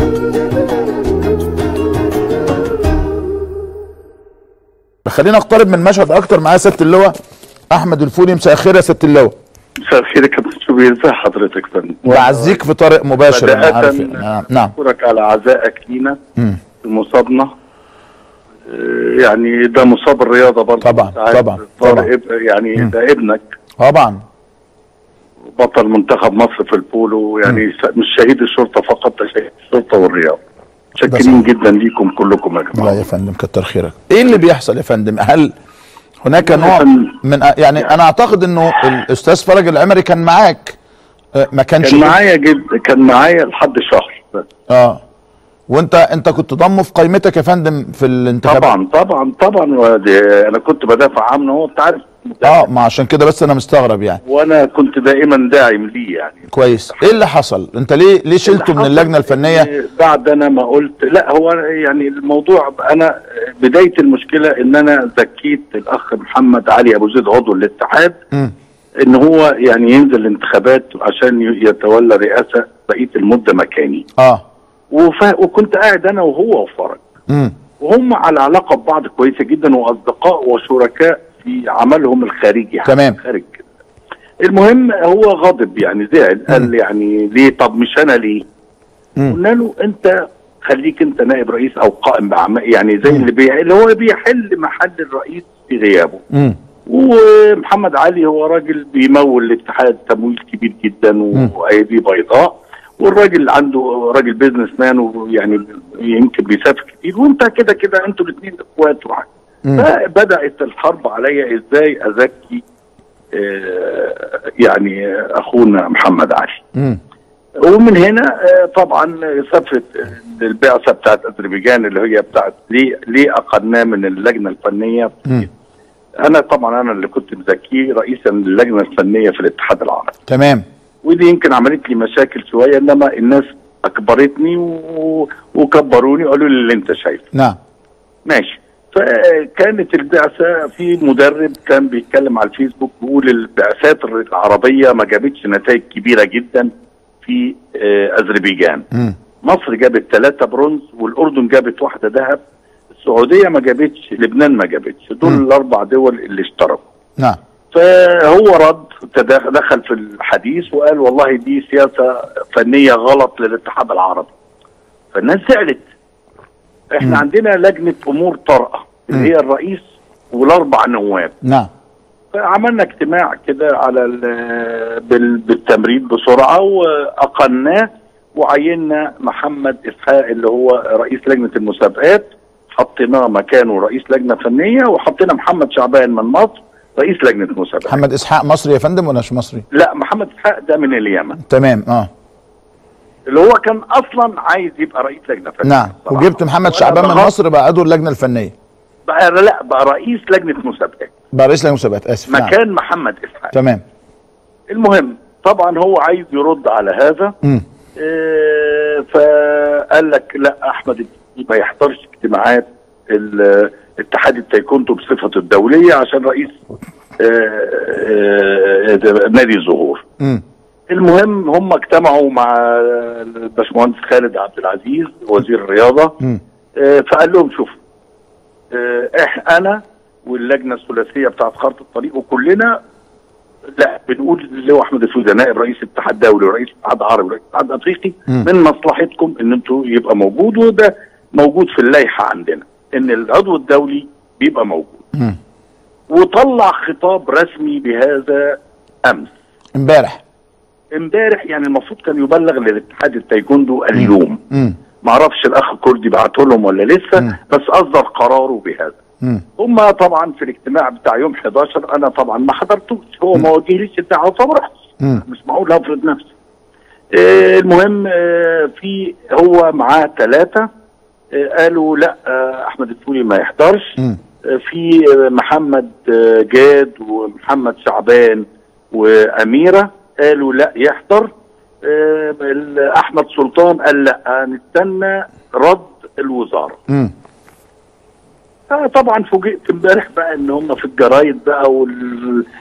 خلينا نقترب من المشهد اكتر معايا سياده اللواء احمد الفولي مساء الخير يا سياده اللواء مساء الخير يا كابتن شوبير ازي حضرتك يا فندم وأعزيك في طريق مباشر انا بداية عارف نعم نعم اشكرك على عزائك لينا مم. في مصابنا آه، يعني ده مصاب الرياضه برضه طبعاً، أنت عارف طبعاً، طارق طبعاً. إب- يعني مم. ده ابنك طبعا بطل منتخب مصر في البولو يعني س- مش شهيد الشرطه فقط ده شهيد الشرطه والرياضه متشكرين جدا ليكم كلكم يا لا جماعه يا فندم كتر خيرك ايه اللي بيحصل يا فندم هل هناك يا نوع فندم، من يعني انا اعتقد انه الاستاذ فرج العمري كان معاك آه، ما كانش كان معايا جد كان معايا لحد شهر بس اه وانت انت كنت ضمه في قائمتك يا فندم في الانتخابات طبعا طبعا طبعا ودي- انا كنت بدافع عنه هو انت عارف اه ما عشان كده بس انا مستغرب يعني وانا كنت دائما داعم ليه يعني كويس ايه اللي حصل انت ليه ليه شلته من اللي اللجنه حصل الفنيه إن بعد انا ما قلت لا هو يعني الموضوع انا بدايه المشكله ان انا زكيت الاخ محمد علي ابو زيد عضو الاتحاد امم ان هو يعني ينزل الانتخابات عشان ي- يتولى رئاسه بقيه المده مكاني اه وف... وكنت قاعد انا وهو وفرج امم وهم على علاقه ببعض كويسه جدا واصدقاء وشركاء في عملهم الخارجي يعني تمام. خارج المهم هو غاضب يعني زعل قال يعني ليه طب مش انا ليه مم. قلنا له انت خليك انت نائب رئيس او قائم باعمال يعني زي اللي بي... اللي هو بيحل محل الرئيس في غيابه امم ومحمد علي هو راجل بيمول الاتحاد تمويل كبير جدا وايدي بيضاء والراجل عنده راجل بيزنس مان ويعني يمكن بيسافر كتير وانت كده كده انتوا الاثنين اخوات وحاجة. مم. فبدات الحرب عليا ازاي ازكي آه، يعني اخونا محمد علي امم ومن هنا آه، طبعا سافرت البعثه بتاعت اذربيجان اللي هي بتاعت ليه ليه اقلناه من اللجنه الفنيه مم. انا طبعا انا اللي كنت مزكيه رئيسا للجنه الفنيه في الاتحاد العربي تمام ودي يمكن عملت لي مشاكل شويه انما الناس اكبرتني و... وكبروني وقالوا لي اللي انت شايفه نعم ماشي فكانت البعثه في مدرب كان بيتكلم على الفيسبوك بيقول البعثات العربيه ما جابتش نتائج كبيره جدا في آه، اذربيجان امم مصر جابت ثلاثة برونز والأردن جابت واحدة ذهب السعودية ما جابتش لبنان ما جابتش دول مم. الأربع دول اللي اشتركوا نعم فهو رد تدخ- دخل في الحديث وقال والله دي سياسة فنية غلط للاتحاد العربي فالناس زعلت احنا مم. عندنا لجنة أمور طارئة اللي مم. هي الرئيس والأربع نواب نعم فعملنا اجتماع كده على ال- بال- بالتمريض بسرعه واقلناه وعينا محمد اسحاق اللي هو رئيس لجنه المسابقات حطيناه مكانه رئيس لجنه فنيه وحطينا محمد شعبان من مصر رئيس لجنه المسابقات محمد اسحاق مصري يا فندم ولا مش مصري لا محمد اسحاق ده من اليمن تمام اه اللي هو كان اصلا عايز يبقى رئيس لجنه فنيه نعم الصراحة. وجبت محمد وأنا شعبان من ضغطت- مصر بقى عضو اللجنه الفنيه بقى لا بقى رئيس لجنه مسابقات بقى رئيس لجنه المسابقات اسف نعم. مكان محمد اسحاق تمام المهم طبعا هو عايز يرد على هذا امم آه، فقال لك لا احمد الدين ما يحضرش اجتماعات ال- اتحاد التايكوندو بصفته الدوليه عشان رئيس آه، آه، نادي الزهور امم المهم هم اجتمعوا مع الباشمهندس خالد عبد العزيز وزير الرياضه امم آه، فقال لهم شوفوا آه، إح انا واللجنه الثلاثيه بتاعت خارطه الطريق وكلنا لا بنقول اللي هو احمد السوده نائب رئيس الاتحاد الدولي ورئيس الاتحاد العربي ورئيس الاتحاد الافريقي مم. من مصلحتكم ان انتوا يبقى موجود وده موجود في اللائحه عندنا ان العضو الدولي بيبقى موجود امم وطلع خطاب رسمي بهذا امس امبارح امبارح يعني المفروض كان يبلغ للاتحاد التايكوندو اليوم امم ما اعرفش الاخ كردي بعته لهم ولا لسه مم. بس اصدر قراره بهذا امم هم طبعا في الاجتماع بتاع يوم 11 انا طبعا ما حضرتوش هو ما وجهليش الدعوه فما رحتش مم. مش معقول هفرض نفسي آه المهم آه في هو معاه ثلاثه آه قالوا لا آه احمد الفولي ما يحضرش امم آه في آه محمد آه جاد ومحمد شعبان واميره قالوا لا يحضر آه ال- احمد سلطان قال لا نستنى رد الوزاره امم آه طبعا فوجئت امبارح بقى ان هم في الجرايد بقى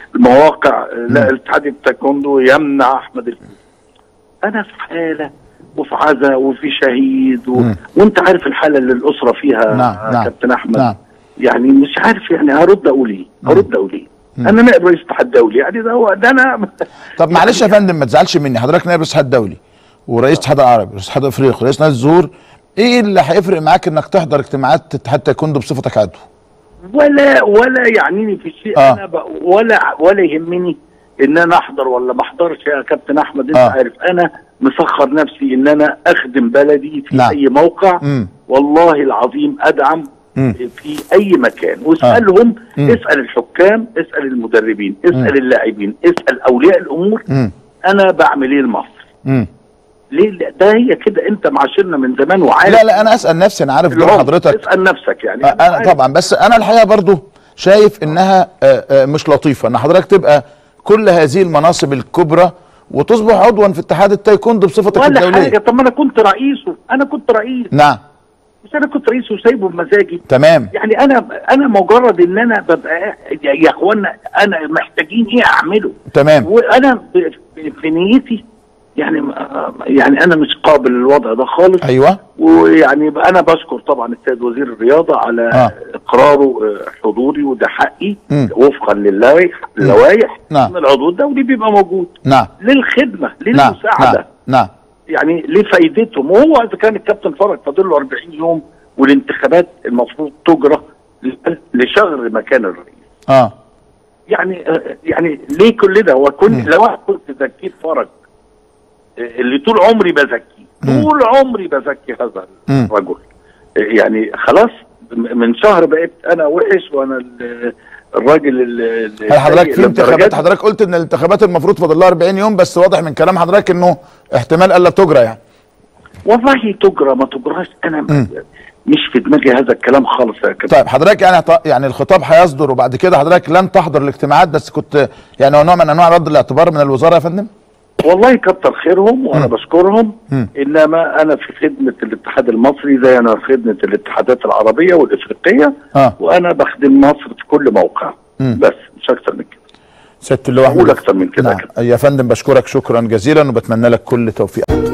والمواقع لا الاتحاد التايكوندو يمنع احمد الفيل انا في حاله وفي عزا وفي شهيد و... مم. وانت عارف الحاله اللي الاسره فيها نعم، نعم. كابتن احمد نعم. يعني مش عارف يعني هرد اقول ايه هرد اقول ايه انا نائب رئيس الاتحاد الدولي يعني ده هو ده انا طب معلش يا فندم ما تزعلش مني حضرتك نائب رئيس الاتحاد الدولي ورئيس الاتحاد العربي رئيس الاتحاد الافريقي رئيس نادي الزهور ايه اللي هيفرق معاك انك تحضر اجتماعات اتحاد تايكوندو بصفتك عضو ولا ولا يعنيني في شيء آه. انا ب... ولا ولا يهمني ان انا احضر ولا ما احضرش يا كابتن احمد انت آه. عارف انا مسخر نفسي ان انا اخدم بلدي في نعم. اي موقع مم. والله العظيم ادعم مم. في اي مكان واسالهم مم. اسال الحكام اسال المدربين اسال اللاعبين اسال اولياء الامور مم. انا بعمل ايه لمصر مم. ليه لا، ده هي كده انت معاشرنا من زمان وعارف لا لا انا اسال نفسي انا عارف دور العمر. حضرتك اسال نفسك يعني آه، انا عارف. طبعا بس انا الحقيقه برضو شايف انها آه، آه، مش لطيفه ان حضرتك تبقى كل هذه المناصب الكبرى وتصبح عضوا في اتحاد التايكوندو بصفتك ولا الدوليه حاجه طب ما انا كنت رئيسه انا كنت رئيس نعم مش انا كنت رئيس وسايبه بمزاجي تمام يعني انا انا مجرد ان انا ببقى يا يا اخوانا انا محتاجين ايه اعمله تمام وانا ب- ب- في نيتي يعني يعني انا مش قابل للوضع ده خالص ايوه ويعني انا بشكر طبعا السيد وزير الرياضه على آه. اقراره آه، حضوري وده حقي مم. وفقا للوائح اللوائح نعم. ان العضو الدولي بيبقى موجود نعم للخدمه نعم للمساعده نعم نعم يعني لفائدتهم وهو اذا كان الكابتن فرج فاضل له 40 يوم والانتخابات المفروض تجرى لشغل مكان الرئيس اه يعني آه، يعني ليه كل ده هو كن لو أنا كنت زكيت فرج آه، اللي طول عمري بزكيه مم. طول عمري بزكي هذا مم. الرجل آه، يعني خلاص م- من شهر بقيت انا وحش وانا ال- الراجل ال- ال- هل حضرتك في السيء انتخابات للدرجات. حضرتك قلت ان الانتخابات المفروض فاضل لها 40 يوم بس واضح من كلام حضرتك انه احتمال الا تجرى يعني والله تجرى ما تجراش انا مم. مش في دماغي هذا الكلام خالص يا كابتن طيب حضرتك يعني هت- يعني الخطاب هيصدر وبعد كده حضرتك لن تحضر الاجتماعات بس كنت يعني هو نوع من انواع رد الاعتبار من الوزاره يا فندم والله كتر خيرهم وانا مم. بشكرهم مم. انما انا في خدمه الاتحاد المصري زي انا في خدمه الاتحادات العربيه والافريقيه اه وانا بخدم مصر في كل موقع مم. بس مش اكتر من كده سياده اللواء أقول أحمد. أكتر من كده نعم. كده. يا فندم بشكرك شكرا جزيلا وبتمنى لك كل توفيق